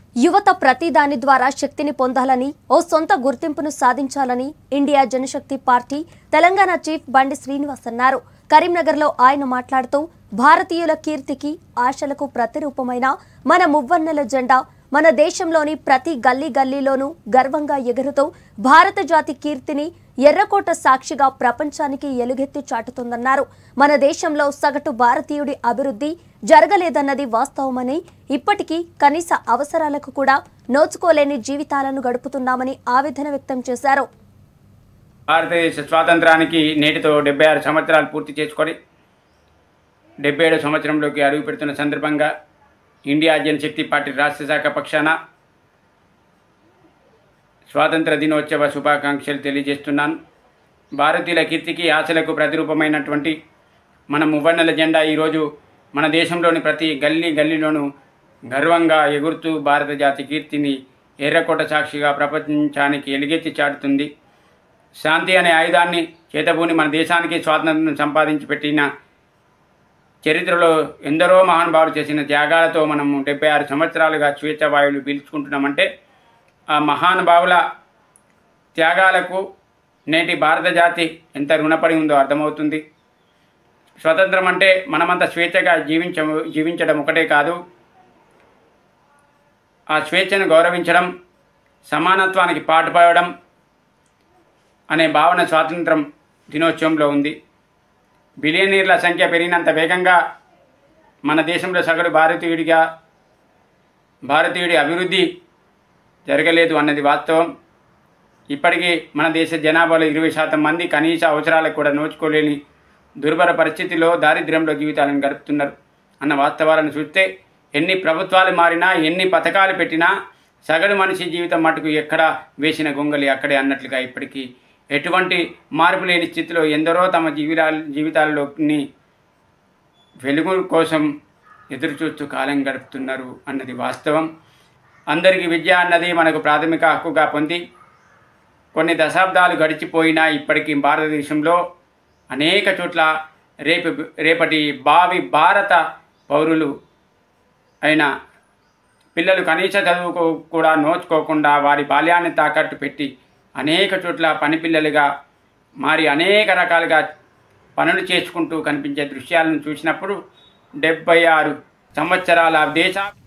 యువత ప్రతి దాని ద్వారా శక్తిని పొందాలని ఓ సొంత గుర్తింపును సాధించాలని India Janashakti party Telangana chief Bandi Srinivas అన్నారు కరీంనగర్లో ఆయన మాట్లాడుతూ భారతీయుల కీర్తికి ఆశలకు ప్రతిరూపమైన మన మువ్వన్నెల జెండా మన దేశంలోని ప్రతి గల్లీ గల్లీలోనూ గర్వంగా ఎగురుతూ భారత జాతి కీర్తిని ఎర్రకోట సాక్షిగా ప్రపంచానికి ఎలుగెత్తి చాటుతుందన్నారు మన దేశంలో సగటు భారతీయుడి అభివృద్ధి జరగలేదన్నది వాస్తవమని ఇప్పటికీ కనీస అవసరాలకు కూడా నోచుకోలేని జీవితాలను గడుపుతున్నామని ఆవేదన వ్యక్తం చేశారు భారతదేశ స్వాతంత్రానికి నేటితో డెబ్బై ఆరు సంవత్సరాలు పూర్తి చేసుకొని డెబ్బై ఏడో సంవత్సరంలోకి అడుగు పెడుతున్న సందర్భంగా ఇండియా జనశక్తి పార్టీ రాష్ట్ర శాఖ పక్షాన స్వాతంత్ర దినోత్సవ శుభాకాంక్షలు తెలియజేస్తున్నాను భారతీయుల కీర్తికి ఆశలకు ప్రతిరూపమైనటువంటి మన మువ్వన్నెల జెండా ఈరోజు మన దేశంలోని ప్రతి గల్లీ గల్లీలోనూ గర్వంగా ఎగురుతూ భారత జాతి కీర్తిని ఎర్రకోట సాక్షిగా ప్రపంచానికి ఎలుగెత్తి చాటుతుంది శాంతి అనే ఆయుధాన్ని చేతబూని మన దేశానికి స్వాతంత్రం సంపాదించి పెట్టిన చరిత్రలో ఎందరో మహానుభావులు చేసిన త్యాగాలతో మనము డెబ్బై ఆరు సంవత్సరాలుగా స్వేచ్ఛ వాయువులు పీల్చుకుంటున్నామంటే ఆ మహానుభావుల త్యాగాలకు నేటి భారత జాతి ఎంత రుణపడి ఉందో అర్థమవుతుంది స్వతంత్రం అంటే మనమంతా స్వేచ్ఛగా జీవించ జీవించడం ఒకటే కాదు ఆ స్వేచ్ఛను గౌరవించడం సమానత్వానికి పాటుపడడం అనే భావన స్వాతంత్రం దినోత్సవంలో ఉంది బిలియనీర్ల సంఖ్య పెరిగినంత వేగంగా మన దేశంలో సగటు భారతీయుడిగా భారతీయుడి అభివృద్ధి జరగలేదు అన్నది వాస్తవం ఇప్పటికీ మన దేశ జనాభాలో ఇరవై శాతం మంది కనీస అవసరాలకు కూడా నోచుకోలేని దుర్భర పరిస్థితిలో దారిద్ర్యంలో జీవితాలను గడుపుతున్నారు అన్న వాస్తవాలను చూస్తే ఎన్ని ప్రభుత్వాలు మారినా ఎన్ని పథకాలు పెట్టినా సగటు మనిషి జీవితం మటుకు ఎక్కడ వేసిన గొంగలి అక్కడే అన్నట్లుగా ఇప్పటికీ ఎటువంటి మార్పు లేని స్థితిలో ఎందరో తమ జీవితాల జీవితాల్లోని వెలుగు కోసం ఎదురు చూస్తూ కాలం గడుపుతున్నారు అన్నది వాస్తవం అందరికీ విద్య అన్నది మనకు ప్రాథమిక హక్కుగా పొంది కొన్ని దశాబ్దాలు గడిచిపోయినా ఇప్పటికీ భారతదేశంలో అనేక చోట్ల రేపు రేపటి భావి భారత పౌరులు అయిన పిల్లలు కనీస చదువుకు కూడా నోచుకోకుండా వారి బాల్యాన్ని తాకట్టు పెట్టి అనేక చోట్ల పని పిల్లలుగా మారి అనేక రకాలుగా పనులు చేసుకుంటూ కనిపించే దృశ్యాలను చూసినప్పుడు డెబ్బై ఆరు సంవత్సరాల దేశ